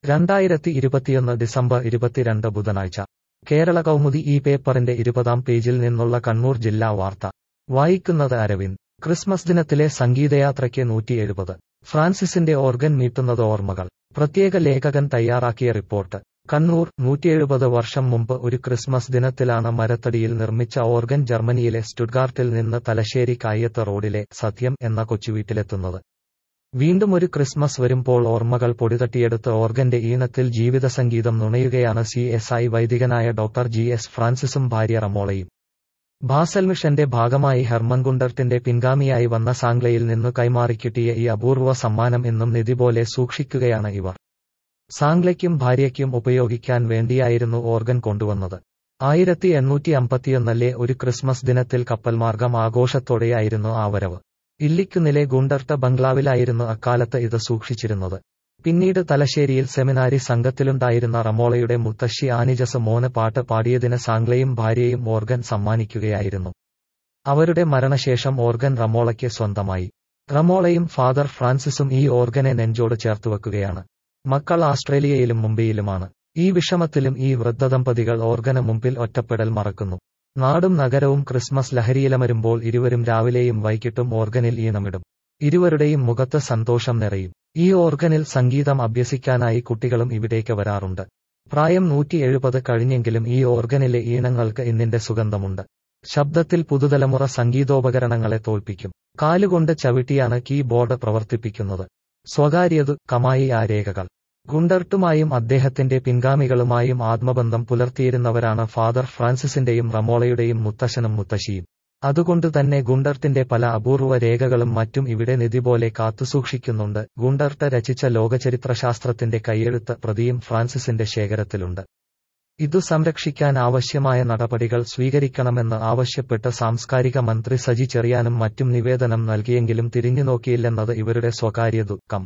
രണ്ടായിരത്തി ഇരുപത്തിയൊന്ന് ഡിസംബർ ഇരുപത്തിരണ്ട് ബുധനാഴ്ച കേരള കൗമുദി ഈ പേപ്പറിന്റെ ഇരുപതാം പേജിൽ നിന്നുള്ള കണ്ണൂർ ജില്ലാ വാർത്ത വായിക്കുന്നത് അരവിന്ദ് ക്രിസ്മസ് ദിനത്തിലെ സംഗീതയാത്രയ്ക്ക് നൂറ്റി എഴുപത് ഫ്രാൻസിസിന്റെ ഓർഗൻ മീട്ടുന്നത് ഓർമ്മകൾ പ്രത്യേക ലേഖകൻ തയ്യാറാക്കിയ റിപ്പോർട്ട് കണ്ണൂർ നൂറ്റിയെഴുപത് വർഷം മുമ്പ് ഒരു ക്രിസ്മസ് ദിനത്തിലാണ് മരത്തടിയിൽ നിർമ്മിച്ച ഓർഗൻ ജർമ്മനിയിലെ സ്റ്റുഡ്ഗാർട്ടിൽ നിന്ന് തലശ്ശേരി കായത്ത് റോഡിലെ സത്യം എന്ന കൊച്ചുവീട്ടിലെത്തുന്നത് വീണ്ടും ഒരു ക്രിസ്മസ് വരുമ്പോൾ ഓർമ്മകൾ പൊടിതട്ടിയെടുത്ത് ഓർഗന്റെ ഈണത്തിൽ ജീവിതസംഗീതം നുണയുകയാണ് സി എസ് ഐ വൈദികനായ ഡോക്ടർ ജി എസ് ഫ്രാൻസിസും ഭാര്യ റമോളയും ബാസൽ മിഷന്റെ ഭാഗമായി ഹെർമൻ ഗുണ്ടർട്ടിന്റെ പിൻഗാമിയായി വന്ന സാംഗ്ലയിൽ നിന്നു കൈമാറിക്കിട്ടിയ ഈ അപൂർവ സമ്മാനം എന്നും നിധി പോലെ സൂക്ഷിക്കുകയാണ് ഇവർ സാംഗ്ലയ്ക്കും ഭാര്യയ്ക്കും ഉപയോഗിക്കാൻ വേണ്ടിയായിരുന്നു ഓർഗൻ കൊണ്ടുവന്നത് ആയിരത്തി എണ്ണൂറ്റി അമ്പത്തിയൊന്നിലെ ഒരു ക്രിസ്മസ് ദിനത്തിൽ കപ്പൽ മാർഗം ആഘോഷത്തോടെയായിരുന്നു ആ വരവ് ഇല്ലിക്കുന്നിലെ ഗുണ്ടർട്ട ബംഗ്ലാവിലായിരുന്നു അക്കാലത്ത് ഇത് സൂക്ഷിച്ചിരുന്നത് പിന്നീട് തലശ്ശേരിയിൽ സെമിനാരി സംഘത്തിലുണ്ടായിരുന്ന റമോളയുടെ മുത്തശ്ശി ആനിജസ് മോന് പാട്ട് പാടിയതിന് സാംഗ്ലയും ഭാര്യയും ഓർഗൻ സമ്മാനിക്കുകയായിരുന്നു അവരുടെ മരണശേഷം ഓർഗൻ റമോളയ്ക്ക് സ്വന്തമായി റമോളയും ഫാദർ ഫ്രാൻസിസും ഈ ഓർഗനെ നെഞ്ചോട് ചേർത്തുവെക്കുകയാണ് മക്കൾ ആസ്ട്രേലിയയിലും മുംബൈയിലുമാണ് ഈ വിഷമത്തിലും ഈ വൃദ്ധദമ്പതികൾ ഓർഗന് മുമ്പിൽ ഒറ്റപ്പെടൽ മറക്കുന്നു നാടും നഗരവും ക്രിസ്മസ് ലഹരിയിലമരുമ്പോൾ ഇരുവരും രാവിലെയും വൈകിട്ടും ഓർഗനിൽ ഈണമിടും ഇരുവരുടെയും മുഖത്ത് സന്തോഷം നിറയും ഈ ഓർഗനിൽ സംഗീതം അഭ്യസിക്കാനായി കുട്ടികളും ഇവിടേക്ക് വരാറുണ്ട് പ്രായം നൂറ്റി എഴുപത് കഴിഞ്ഞെങ്കിലും ഈ ഓർഗനിലെ ഈണങ്ങൾക്ക് ഇന്നിന്റെ സുഗന്ധമുണ്ട് ശബ്ദത്തിൽ പുതുതലമുറ സംഗീതോപകരണങ്ങളെ തോൽപ്പിക്കും കാലുകൊണ്ട് ചവിട്ടിയാണ് കീബോർഡ് പ്രവർത്തിപ്പിക്കുന്നത് സ്വകാര്യതു കമായി ആ രേഖകൾ ഗുണ്ടർട്ടുമായും അദ്ദേഹത്തിന്റെ പിൻഗാമികളുമായും ആത്മബന്ധം പുലർത്തിയിരുന്നവരാണ് ഫാദർ ഫ്രാൻസിസിന്റെയും റമോളയുടെയും മുത്തശ്ശനും മുത്തശ്ശിയും അതുകൊണ്ട് തന്നെ ഗുണ്ടർട്ടിന്റെ പല അപൂർവ രേഖകളും മറ്റും ഇവിടെ നിധി പോലെ കാത്തുസൂക്ഷിക്കുന്നുണ്ട് ഗുണ്ടർട്ട് രചിച്ച ലോകചരിത്രശാസ്ത്രത്തിന്റെ കൈയെഴുത്ത് പ്രതിയും ഫ്രാൻസിസിന്റെ ശേഖരത്തിലുണ്ട് ഇതു സംരക്ഷിക്കാൻ ആവശ്യമായ നടപടികൾ സ്വീകരിക്കണമെന്ന് ആവശ്യപ്പെട്ട് സാംസ്കാരിക മന്ത്രി സജി ചെറിയാനും മറ്റും നിവേദനം നൽകിയെങ്കിലും തിരിഞ്ഞുനോക്കിയില്ലെന്നത് ഇവരുടെ സ്വകാര്യ ദുഃഖം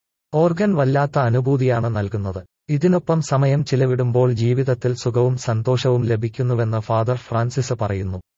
ഓർഗൻ വല്ലാത്ത അനുഭൂതിയാണ് നൽകുന്നത് ഇതിനൊപ്പം സമയം ചിലവിടുമ്പോൾ ജീവിതത്തിൽ സുഖവും സന്തോഷവും ലഭിക്കുന്നുവെന്ന് ഫാദർ ഫ്രാൻസിസ് പറയുന്നു